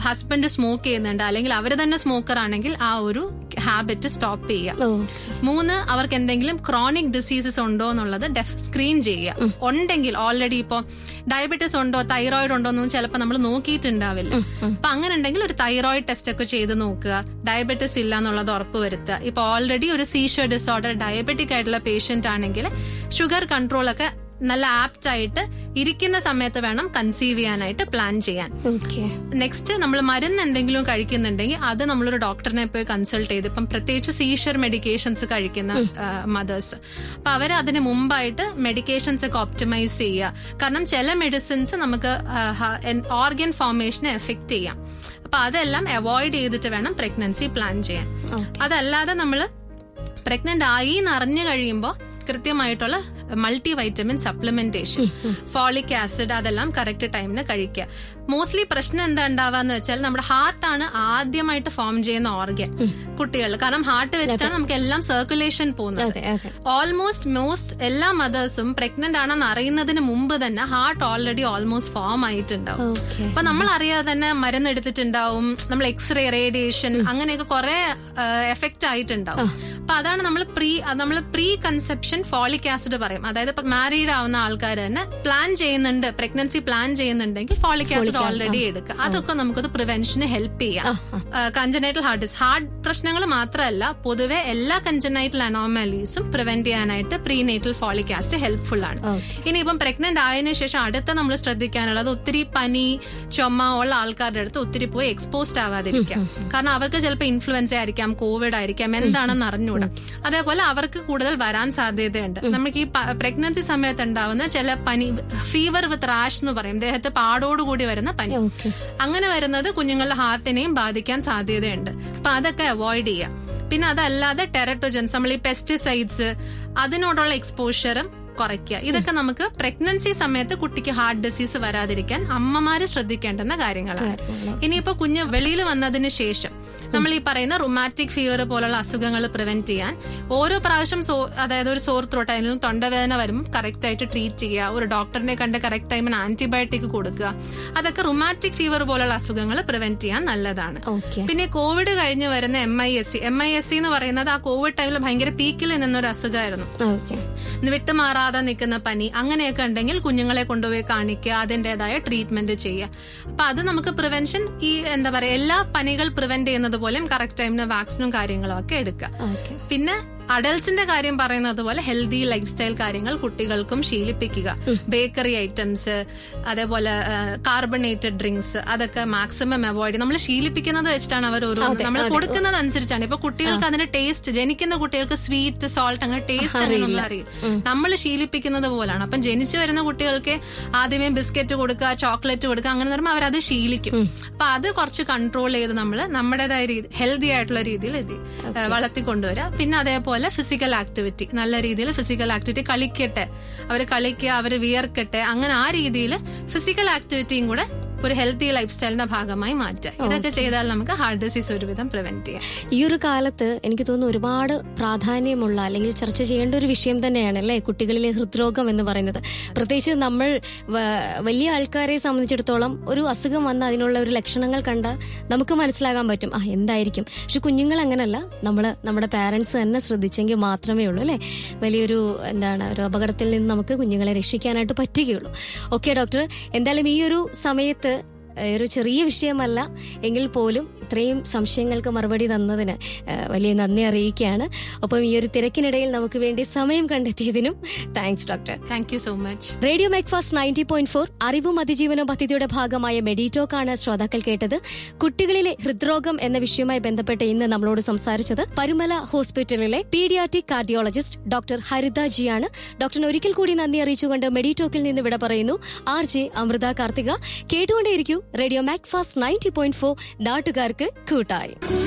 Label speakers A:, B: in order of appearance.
A: Husband smoke ചെയ്യുന്നുണ്ട് അല്ലെങ്കിൽ അവർ തന്നെ സ്മോക്കർ ആണെങ്കിൽ ആ ഒരു ഹാബിറ്റ് സ്റ്റോപ്പ് ചെയ്യുക
B: ഓ
A: മൂന്ന് അവർക്ക് എന്തെങ്കിലും ക്രോണിക് ഡിസീസസ് ഉണ്ടോ എന്നുള്ളത് സ്ക്രീൻ ചെയ്യുക ഉണ്ടെങ്കിൽ ഓൾറെഡി ഇപ്പോ ഡയബറ്റീസ് ഉണ്ടോ തൈറോയിഡ് ഉണ്ടോ എന്നൊന്നും ചിലപ്പോൾ നമ്മൾ നോക്കിയിട്ടുണ്ടാവില്ല അപ്പൊ അങ്ങനെ ഉണ്ടെങ്കിൽ ഒരു തൈറോയിഡ് ടെസ്റ്റ് ഒക്കെ ചെയ്ത് നോക്കുക ഡയബറ്റീസ് ഇല്ല എന്നുള്ളത് ഉറപ്പ് വരുത്തുക ഇപ്പൊ ഓൾറെഡി ഒരു സീഷർ ഡിസോർഡർ ഡയബറ്റിക് ആയിട്ടുള്ള പേഷ്യന്റ് ആണെങ്കിൽ ഷുഗർ കൺട്രോൾ ഒക്കെ നല്ല ആപ്റ്റ് ആയിട്ട് ഇരിക്കുന്ന സമയത്ത് വേണം കൺസീവ് ചെയ്യാനായിട്ട് പ്ലാൻ ചെയ്യാൻ
B: ഓക്കെ
A: നെക്സ്റ്റ് നമ്മൾ മരുന്ന് എന്തെങ്കിലും കഴിക്കുന്നുണ്ടെങ്കിൽ അത് നമ്മളൊരു ഡോക്ടറിനെ പോയി കൺസൾട്ട് ചെയ്ത് ഇപ്പം പ്രത്യേകിച്ച് സീഷർ മെഡിക്കേഷൻസ് കഴിക്കുന്ന മദേഴ്സ് അപ്പൊ അവർ അതിന് മുമ്പായിട്ട് മെഡിക്കേഷൻസ് ഒക്കെ ഓപ്റ്റിമൈസ് ചെയ്യുക കാരണം ചില മെഡിസിൻസ് നമുക്ക് ഓർഗൻ ഫോർമേഷനെ എഫക്ട് ചെയ്യാം അപ്പൊ അതെല്ലാം അവോയ്ഡ് ചെയ്തിട്ട് വേണം പ്രഗ്നൻസി പ്ലാൻ ചെയ്യാൻ അതല്ലാതെ നമ്മൾ പ്രഗ്നന്റ് ആയി എന്ന് അറിഞ്ഞു കഴിയുമ്പോൾ കൃത്യമായിട്ടുള്ള multi vitamin supplementation folic acid അതെല്ലാം കറക്റ്റ് ടൈമിന് കഴിക്കുക മോസ്റ്റ്ലി പ്രശ്നം എന്താ ഉണ്ടാവാന്ന് വെച്ചാൽ നമ്മുടെ ഹാർട്ടാണ് ആദ്യമായിട്ട് ഫോം ചെയ്യുന്ന ഓർഗൻ കുട്ടികൾ കാരണം ഹാർട്ട് വെച്ചിട്ടാണ് നമുക്ക് എല്ലാം സർക്കുലേഷൻ പോകുന്നത്
B: അതെ അതെ
A: ഓൾമോസ്റ്റ് മോസ്റ്റ് എല്ലാ മദേഴ്സും പ്രഗ്നന്റ് ആണെന്ന് അറിയുന്നതിന് മുമ്പ് തന്നെ ഹാർട്ട് ഓൾറെഡി ഓൾമോസ്റ്റ് ഫോം ആയിട്ടുണ്ടാവും
B: ഓക്കെ
A: അപ്പൊ നമ്മൾ അറിയാതെ തന്നെ മരുന്ന് എടുത്തിട്ടുണ്ടാവും നമ്മൾ എക്സ്റേ റേഡിയേഷൻ അങ്ങനെയൊക്കെ കുറെ എഫക്റ്റ് ആയിട്ടുണ്ടാവും അപ്പൊ അതാണ് നമ്മൾ പ്രീ നമ്മൾ പ്രീ കൺസെപ്ഷൻ ഫോളിക് ആസിഡ് പറയും അതായത് ഇപ്പൊ മാരീഡ് ആവുന്ന ആൾക്കാർ തന്നെ പ്ലാൻ ചെയ്യുന്നുണ്ട് പ്രഗ്നൻസി പ്ലാൻ ചെയ്യുന്നുണ്ടെങ്കിൽ ഫോളിക് ആസിഡ് ഓൾറെഡി എടുക്കുക അതൊക്കെ നമുക്കത് പ്രിവെൻഷന് ഹെൽപ്പ് ചെയ്യാം കഞ്ചനൈറ്റൽ ഹാർട്ട് ഡിസ് ഹാർട്ട് പ്രശ്നങ്ങൾ മാത്രമല്ല പൊതുവെ എല്ലാ കഞ്ചനൈറ്റൽ അനോമലീസും പ്രിവെന്റ് ചെയ്യാനായിട്ട് പ്രീനേറ്റൽ ഫോളിക് ആസിഡ് ഹെൽപ്ഫുൾ ആണ്
B: Okay.
A: ഇനിയിപ്പം പ്രഗ്നന്റ് ആയതിനു ശേഷം അടുത്ത നമ്മൾ ശ്രദ്ധിക്കാനുള്ളത് ഒത്തിരി പനി ചുമ ഉള്ള ആൾക്കാരുടെ അടുത്ത് ഒത്തിരി പോയി എക്സ്പോസ്ഡ് ആവാതിരിക്കാം കാരണം അവർക്ക് ചിലപ്പോൾ ഇൻഫ്ലുവൻസ ആയിരിക്കാം കോവിഡ് ആയിരിക്കാം എന്താണെന്ന് അറിഞ്ഞുകൂടാ അതേപോലെ അവർക്ക് കൂടുതൽ വരാൻ സാധ്യതയുണ്ട് നമുക്ക് ഈ പ്രഗ്നൻസി സമയത്ത് ഉണ്ടാവുന്ന ചില പനി ഫീവർ വിത്ത് റാഷ് എന്ന് പറയും ദേഹത്ത് പാടോടുകൂടി വരുന്ന പനി
B: ഓക്കെ
A: അങ്ങനെ വരുന്നത് കുഞ്ഞുങ്ങളുടെ ഹാർട്ടിനെയും ബാധിക്കാൻ സാധ്യതയുണ്ട് അപ്പൊ അതൊക്കെ അവോയ്ഡ് ചെയ്യാം പിന്നെ അതല്ലാതെ ടെറട്ടോജൻസ് നമ്മൾ ഈ പെസ്റ്റിസൈഡ്സ് അതിനോടുള്ള എക്സ്പോഷറും കുറയ്ക്കുക ഇതൊക്കെ നമുക്ക് പ്രഗ്നൻസി സമയത്ത് കുട്ടിക്ക് ഹാർട്ട് ഡിസീസ് വരാതിരിക്കാൻ അമ്മമാര് ശ്രദ്ധിക്കേണ്ടുന്ന കാര്യങ്ങളാണ് ഇനിയിപ്പോ കുഞ്ഞ് വെളിയിൽ വന്നതിന് ശേഷം നമ്മൾ ഈ പറയുന്ന റുമാറ്റിക് ഫീവർ പോലുള്ള അസുഖങ്ങൾ പ്രിവെന്റ് ചെയ്യാൻ ഓരോ പ്രാവശ്യം സോ അതായത് ഒരു സോർ ത്രോട്ട് അല്ലെങ്കിൽ തൊണ്ടവേദന വരുമ്പോൾ കറക്റ്റ് ആയിട്ട് ട്രീറ്റ് ചെയ്യുക ഒരു ഡോക്ടറിനെ കണ്ട് കറക്റ്റ് ടൈമിന് ആന്റിബയോട്ടിക് കൊടുക്കുക അതൊക്കെ റുമാറ്റിക് ഫീവർ പോലുള്ള അസുഖങ്ങൾ പ്രിവെന്റ് ചെയ്യാൻ നല്ലതാണ്
B: ഓക്കെ
A: പിന്നെ കോവിഡ് കഴിഞ്ഞ് വരുന്ന M I S C M I S C എന്ന് പറയുന്നത് ആ കോവിഡ് ടൈമിൽ ഭയങ്കര പീക്കിൽ നിന്നൊരു അസുഖമായിരുന്നു
B: ഓക്കെ
A: വിട്ടുമാറാതെ നിൽക്കുന്ന പനി അങ്ങനെയൊക്കെ ഉണ്ടെങ്കിൽ കുഞ്ഞുങ്ങളെ കൊണ്ടുപോയി കാണിക്കുക അതിൻ്റെതായ ട്രീറ്റ്മെന്റ് ചെയ്യുക അപ്പൊ അത് നമുക്ക് പ്രിവെൻഷൻ ഈ എന്താ പറയാ എല്ലാ പനികൾ പ്രിവെന്റ് ചെയ്യുന്നത് പോലെയും കറക്റ്റ് ടൈമിന് വാക്സിനും കാര്യങ്ങളും ഒക്കെ എടുക്കുക
B: ഓക്കെ
A: പിന്നെ അഡൽസിന്റെ കാര്യം പറയുന്നത് പോലെ ഹെൽത്തി ലൈഫ് സ്റ്റൈൽ കാര്യങ്ങൾ കുട്ടികൾക്കും ശീലിപ്പിക്കുക ബേക്കറി ഐറ്റംസ് അതേപോലെ കാർബണേറ്റഡ് ഡ്രിങ്ക്സ് അതൊക്കെ മാക്സിമം അവോയ്ഡ് നമ്മൾ ശീലിപ്പിക്കുന്നത് വെച്ചിട്ടാണ് അവർ ഓരോ നമ്മൾ കൊടുക്കുന്നത് അനുസരിച്ചാണ് ഇപ്പൊ കുട്ടികൾക്ക് അതിന്റെ ടേസ്റ്റ് ജനിക്കുന്ന കുട്ടികൾക്ക് സ്വീറ്റ് സോൾട്ട് അങ്ങനെ ടേസ്റ്റ് അങ്ങനെയൊന്നും അറിയില്ല നമ്മൾ ശീലിപ്പിക്കുന്നത് പോലാണ് അപ്പം ജനിച്ചു വരുന്ന കുട്ടികൾക്ക് ആദ്യമേ ബിസ്ക്കറ്റ് കൊടുക്കുക ചോക്ലേറ്റ് കൊടുക്കുക അങ്ങനെ പറയുമ്പോൾ അവരത് ശീലിക്കും അപ്പൊ അത് കുറച്ച് കൺട്രോൾ ചെയ്ത് നമ്മൾ നമ്മുടേതായ രീതി ഹെൽത്തി ആയിട്ടുള്ള രീതിയിൽ ഇത് വളർത്തിക്കൊണ്ടുവരിക പിന്നെ അതേപോലെ ഫിസിക്കൽ ആക്ടിവിറ്റി നല്ല രീതിയിൽ ഫിസിക്കൽ ആക്ടിവിറ്റി കളിക്കട്ടെ അവർ കളിക്കുക അവർ വിയർക്കട്ടെ അങ്ങനെ ആ രീതിയിൽ ഫിസിക്കൽ ആക്ടിവിറ്റിയും കൂടെ ഒരു ഹെൽത്തി ലൈഫ് സ്റ്റൈലിന്റെ ഭാഗമായി മാറ്റുക ഇതൊക്കെ ചെയ്താൽ നമുക്ക് ഹാർട്ട് ഡിസീസ് ഒരുവിധം പ്രിവെന്റ് ചെയ്യാം
B: ഈ ഒരു കാലത്ത് എനിക്ക് തോന്നുന്നു ഒരുപാട് പ്രാധാന്യമുള്ള അല്ലെങ്കിൽ ചർച്ച ചെയ്യേണ്ട ഒരു വിഷയം തന്നെയാണ് അല്ലേ കുട്ടികളിലെ ഹൃദ്രോഗം എന്ന് പറയുന്നത് പ്രത്യേകിച്ച് നമ്മൾ വ- വലിയ ആൾക്കാരെ സംബന്ധിച്ചിടത്തോളം ഒരു അസുഖം വന്ന അതിനുള്ള ഒരു ലക്ഷണങ്ങൾ കണ്ട നമുക്ക് മനസ്സിലാകാൻ പറ്റും ആ എന്തായിരിക്കും പക്ഷെ കുഞ്ഞുങ്ങൾ അങ്ങനല്ല നമ്മൾ നമ്മുടെ പാരന്റ്സ് തന്നെ ശ്രദ്ധിച്ചെങ്കിൽ മാത്രമേ ഉള്ളൂ അല്ലേ വലിയൊരു എന്താണ് ഒരു അപകടത്തിൽ നിന്ന് നമുക്ക് കുഞ്ഞുങ്ങളെ രക്ഷിക്കാനായിട്ട് പറ്റുകയുള്ളൂ ഓക്കെ ഡോക്ടർ എന്തായാലും ഈ ഒരു സമയത്ത് ഏഹ് ഒരു ചെറിയ വിഷയമല്ല എങ്കിൽ പോലും ഇത്രയും സംശയങ്ങൾക്ക് മറുപടി തന്നതിന് ഏഹ് വലിയ നന്ദി അറിയിക്കുകയാണ് ഒപ്പം ഈ ഒരു തിരക്കിനിടയിൽ നമുക്ക് വേണ്ടി സമയം കണ്ടെത്തിയതിനും thanks doctor
A: thank you so much
B: radio Macfast ninety point four അറിവും അതിജീവനവും പദ്ധതിയുടെ ഭാഗമായ മെഡിറ്റോക്ക് ആണ് ശ്രോതാക്കൾ കേട്ടത് കുട്ടികളിലെ ഹൃദ്രോഗം എന്ന വിഷയവുമായി ബന്ധപ്പെട്ട് ഇന്ന് നമ്മളോട് സംസാരിച്ചത് പരുമല ഹോസ്പിറ്റലിലെ പീഡിയാറ്റിക് കാർഡിയോളജിസ്റ്റ് ഡോക്ടർ ഹരിത ജിയാണ് ഡോക്ടറിന് ഒരിക്കൽ കൂടി നന്ദി അറിയിച്ചുകൊണ്ട് മെഡിറ്റോക്കിൽ നിന്ന് വിട പറയുന്നു ആർ ജെ അമൃത കാർത്തിക കേട്ടുകൊണ്ടേയിരിക്കൂ radio Macfast ninety point four നാട്ടുകാർക്ക് കൂട്ടായി